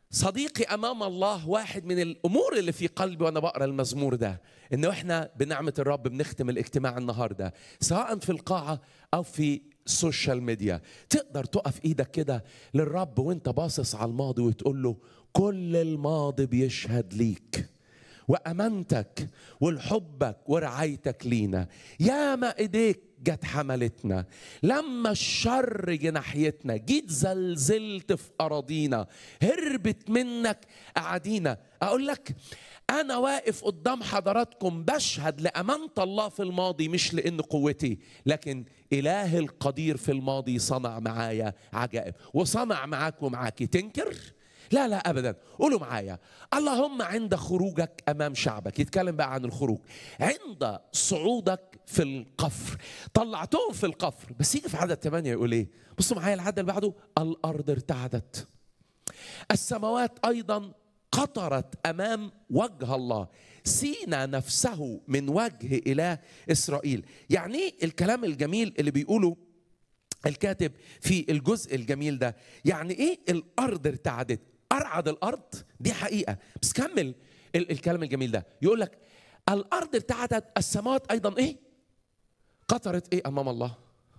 صديقي امام الله واحد من الامور اللي في قلبي وانا بقرا المزمور ده انه احنا بنعمه الرب بنختم الاجتماع النهارده سواء في القاعه او في السوشيال ميديا تقدر تقف ايدك كده للرب وانت باصص على الماضي وتقول له كل الماضي بيشهد ليك وامانتك والحبك ورعايتك لينا ياما ايديك جت حملتنا لما الشر جه ناحيتنا جيت زلزلت في اراضينا هربت منك اعادينا اقول لك انا واقف قدام حضراتكم بشهد لامانه الله في الماضي مش لان قوتي لكن اله القدير في الماضي صنع معايا عجائب وصنع معاك ومعاكي تنكر لا لا ابدا قولوا معايا اللهم عند خروجك امام شعبك يتكلم بقى عن الخروج عند صعودك في القفر طلعتهم في القفر بس يجي في عدد ثمانية يقول ايه بصوا معايا العدد اللي بعده الارض ارتعدت السماوات ايضا قطرت امام وجه الله سينا نفسه من وجه اله اسرائيل يعني ايه الكلام الجميل اللي بيقوله الكاتب في الجزء الجميل ده يعني ايه الارض ارتعدت ارعد الارض دي حقيقه بس كمل ال- الكلام الجميل ده يقول لك الارض ارتعدت السماوات ايضا ايه قطرت ايه امام الله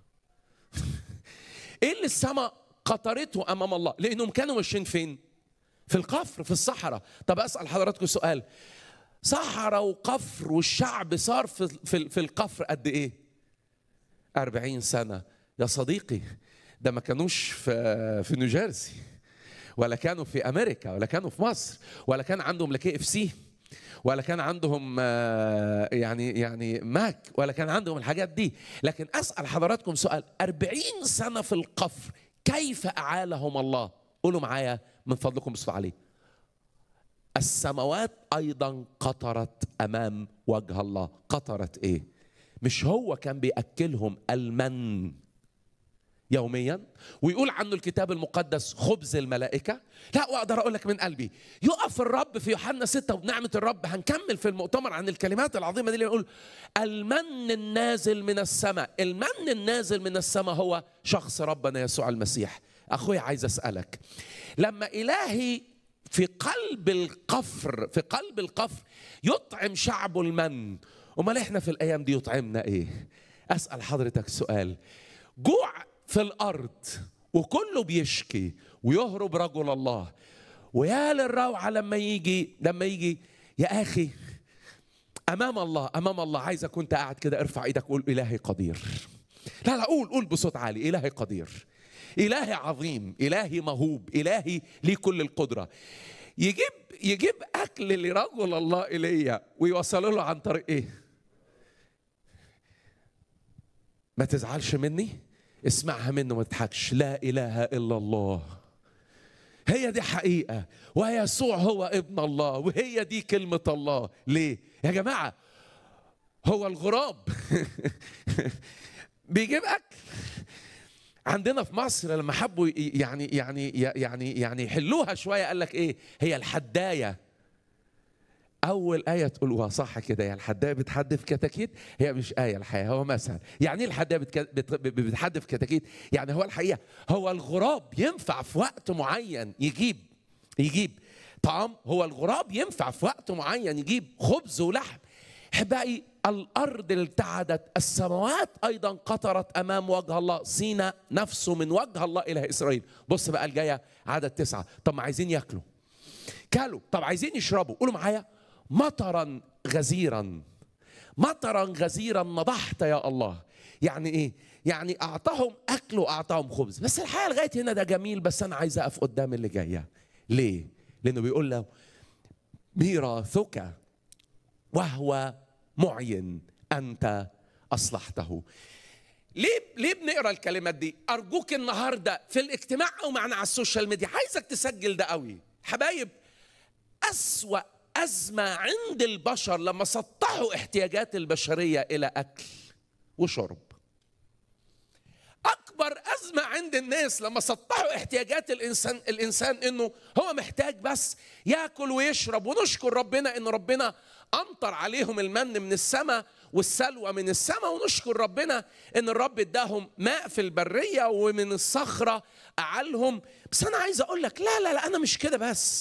ايه اللي السماء قطرته امام الله لانهم كانوا ماشيين فين في القفر في الصحراء طب اسال حضراتكم سؤال صحراء وقفر والشعب صار في في, في القفر قد ايه أربعين سنة يا صديقي ده ما كانوش في في نيوجيرسي ولا كانوا في امريكا ولا كانوا في مصر ولا كان عندهم لا كي اف سي ولا كان عندهم آه، يعني يعني ماك ولا كان عندهم الحاجات دي لكن اسال حضراتكم سؤال أربعين سنه في القفر كيف اعالهم الله قولوا معايا من فضلكم بصوا عليه السماوات ايضا قطرت امام وجه الله قطرت ايه مش هو كان بياكلهم المن يوميا ويقول عنه الكتاب المقدس خبز الملائكة لا وأقدر أقول لك من قلبي يقف الرب في يوحنا ستة وبنعمة الرب هنكمل في المؤتمر عن الكلمات العظيمة دي اللي يقول المن النازل من السماء المن النازل من السماء هو شخص ربنا يسوع المسيح أخوي عايز أسألك لما إلهي في قلب القفر في قلب القفر يطعم شعبه المن امال احنا في الايام دي يطعمنا ايه اسال حضرتك سؤال جوع في الارض وكله بيشكي ويهرب رجل الله ويا للروعه لما يجي لما يجي يا اخي امام الله امام الله عايزك وانت قاعد كده ارفع ايدك وقول الهي قدير لا لا قول قول بصوت عالي الهي قدير الهي عظيم الهي موهوب الهي ليه كل القدره يجيب يجيب اكل لرجل الله ايليا ويوصله له عن طريق ايه ما تزعلش مني اسمعها منه ما تضحكش لا اله الا الله هي دي حقيقه ويسوع هو ابن الله وهي دي كلمه الله ليه يا جماعه هو الغراب بيجيب اكل عندنا في مصر لما حبوا ي- يعني يعني يعني يعني يحلوها شويه قال لك ايه هي الحدايه اول ايه تقولوها صح كده يعني الحدايه بتحدف كتاكيت هي مش ايه الحقيقه هو مثلا يعني ايه الحدايه بتك- بت- بتحدف كتاكيت يعني هو الحقيقه هو الغراب ينفع في وقت معين يجيب يجيب طعام هو الغراب ينفع في وقت معين يجيب خبز ولحم احبائي الارض التعدت السماوات ايضا قطرت امام وجه الله سينا نفسه من وجه الله اله اسرائيل بص بقى الجايه عدد تسعه طب ما عايزين ياكلوا كلوا طب عايزين يشربوا قولوا معايا مطرا غزيرا مطرا غزيرا نضحت يا الله يعني ايه يعني اعطاهم اكل واعطاهم خبز بس الحقيقه لغايه هنا ده جميل بس انا عايز اقف قدام اللي جايه ليه لانه بيقول له ميراثك وهو معين انت اصلحته ليه ليه بنقرا الكلمات دي ارجوك النهارده في الاجتماع او معنا على السوشيال ميديا عايزك تسجل ده قوي حبايب اسوا ازمه عند البشر لما سطحوا احتياجات البشريه الى اكل وشرب اكبر ازمه عند الناس لما سطحوا احتياجات الانسان الانسان انه هو محتاج بس ياكل ويشرب ونشكر ربنا ان ربنا امطر عليهم المن من السماء والسلوى من السماء ونشكر ربنا ان الرب اداهم ماء في البريه ومن الصخره اعلهم بس انا عايز اقول لك لا لا لا انا مش كده بس